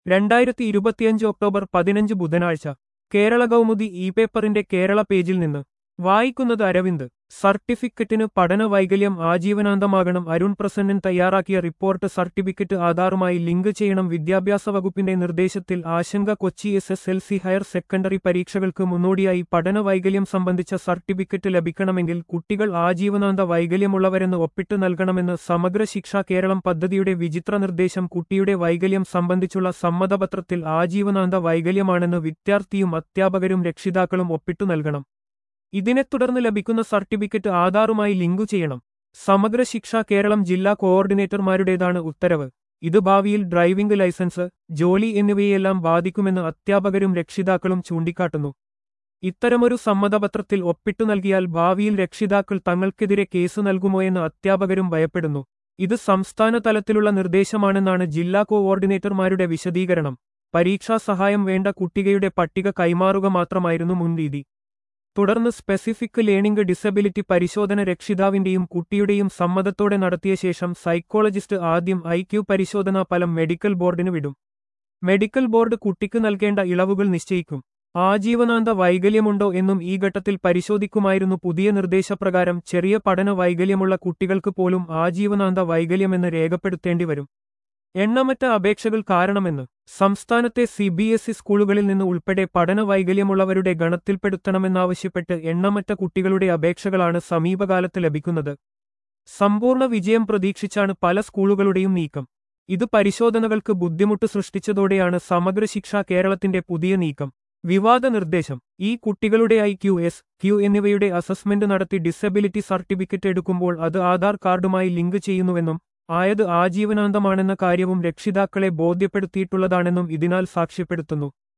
രണ്ടായിരത്തി ഇരുപത്തിയഞ്ച് ഒക്ടോബർ പതിനഞ്ച് ബുധനാഴ്ച കേരള കൗമുദി ഇ പേപ്പറിന്റെ കേരള പേജിൽ നിന്ന് വായിക്കുന്നത് അരവിന്ദ് സർട്ടിഫിക്കറ്റിന് പഠന വൈകല്യം ആജീവനാന്തമാകണം അരുൺ പ്രസന്നൻ തയ്യാറാക്കിയ റിപ്പോർട്ട് സർട്ടിഫിക്കറ്റ് ആധാറുമായി ലിങ്ക് ചെയ്യണം വിദ്യാഭ്യാസ വകുപ്പിന്റെ നിർദ്ദേശത്തിൽ ആശങ്ക Kochi S S L C higher secondary പരീക്ഷകൾക്ക് മുന്നോടിയായി പഠന വൈകല്യം സംബന്ധിച്ച സർട്ടിഫിക്കറ്റ് ലഭിക്കണമെങ്കിൽ കുട്ടികൾ ആജീവനാന്ത വൈകല്യമുള്ളവരെന്ന് ഒപ്പിട്ട് നൽകണമെന്ന് സമഗ്ര ശിക്ഷ കേരളം പദ്ധതിയുടെ വിചിത്ര നിർദ്ദേശം കുട്ടിയുടെ വൈകല്യം സംബന്ധിച്ചുള്ള സമ്മതപത്രത്തിൽ ആജീവനാന്ത വൈകല്യമാണെന്ന് വിദ്യാർത്ഥിയും അധ്യാപകരും രക്ഷിതാക്കളും ഒപ്പിട്ടു നൽകണം ഇതിനെ തുടർന്ന് ലഭിക്കുന്ന സർട്ടിഫിക്കറ്റ് ആധാറുമായി ലിങ്കു ചെയ്യണം സമഗ്ര ശിക്ഷ കേരളം ജില്ലാ കോഓർഡിനേറ്റർമാരുടേതാണ് ഉത്തരവ് ഇത് ഭാവിയിൽ ഡ്രൈവിംഗ് ലൈസൻസ് ജോലി എന്നിവയെല്ലാം ബാധിക്കുമെന്ന് അധ്യാപകരും രക്ഷിതാക്കളും ചൂണ്ടിക്കാട്ടുന്നു ഇത്തരമൊരു സമ്മതപത്രത്തിൽ ഒപ്പിട്ടു നൽകിയാൽ ഭാവിയിൽ രക്ഷിതാക്കൾ തങ്ങൾക്കെതിരെ കേസ് നൽകുമോയെന്ന് അധ്യാപകരും ഭയപ്പെടുന്നു ഇത് സംസ്ഥാന തലത്തിലുള്ള നിർദ്ദേശമാണെന്നാണ് ജില്ലാ കോഓർഡിനേറ്റർമാരുടെ വിശദീകരണം പരീക്ഷാ സഹായം വേണ്ട കുട്ടികയുടെ പട്ടിക കൈമാറുക മാത്രമായിരുന്നു മുൻരീതി തുടർന്ന് സ്പെസിഫിക് ലേണിംഗ് ഡിസബിലിറ്റി പരിശോധന രക്ഷിതാവിന്റെയും കുട്ടിയുടെയും സമ്മതത്തോടെ നടത്തിയ ശേഷം സൈക്കോളജിസ്റ്റ് ആദ്യം ഐ ക്യു പരിശോധനാ ഫലം മെഡിക്കൽ ബോർഡിന് വിടും മെഡിക്കൽ ബോർഡ് കുട്ടിക്ക് നൽകേണ്ട ഇളവുകൾ നിശ്ചയിക്കും ആജീവനാന്ത വൈകല്യമുണ്ടോ എന്നും ഈ ഘട്ടത്തിൽ പരിശോധിക്കുമായിരുന്നു പുതിയ നിർദ്ദേശപ്രകാരം ചെറിയ പഠന വൈകല്യമുള്ള കുട്ടികൾക്ക് പോലും ആജീവനാന്ത വൈകല്യമെന്ന് രേഖപ്പെടുത്തേണ്ടി വരും എണ്ണമറ്റ അപേക്ഷകൾ കാരണമെന്ന് സംസ്ഥാനത്തെ സി ബി എസ് ഇ സ്കൂളുകളിൽ നിന്ന് ഉൾപ്പെടെ പഠന വൈകല്യമുള്ളവരുടെ ഗണത്തിൽപ്പെടുത്തണമെന്നാവശ്യപ്പെട്ട് എണ്ണമറ്റ കുട്ടികളുടെ അപേക്ഷകളാണ് സമീപകാലത്ത് ലഭിക്കുന്നത് സമ്പൂർണ്ണ വിജയം പ്രതീക്ഷിച്ചാണ് പല സ്കൂളുകളുടെയും നീക്കം ഇത് പരിശോധനകൾക്ക് ബുദ്ധിമുട്ട് സൃഷ്ടിച്ചതോടെയാണ് സമഗ്ര ശിക്ഷ കേരളത്തിന്റെ പുതിയ നീക്കം വിവാദ നിർദ്ദേശം ഈ കുട്ടികളുടെ ഐ ക്യു എസ് ക്യു എന്നിവയുടെ അസസ്മെന്റ് നടത്തി ഡിസബിലിറ്റി സർട്ടിഫിക്കറ്റ് എടുക്കുമ്പോൾ അത് ആധാർ കാർഡുമായി ലിങ്ക് ചെയ്യുന്നുവെന്നും ആയത് ആജീവനാന്തമാണെന്ന കാര്യവും രക്ഷിതാക്കളെ ബോധ്യപ്പെടുത്തിയിട്ടുള്ളതാണെന്നും ഇതിനാൽ സാക്ഷ്യപ്പെടുത്തുന്നു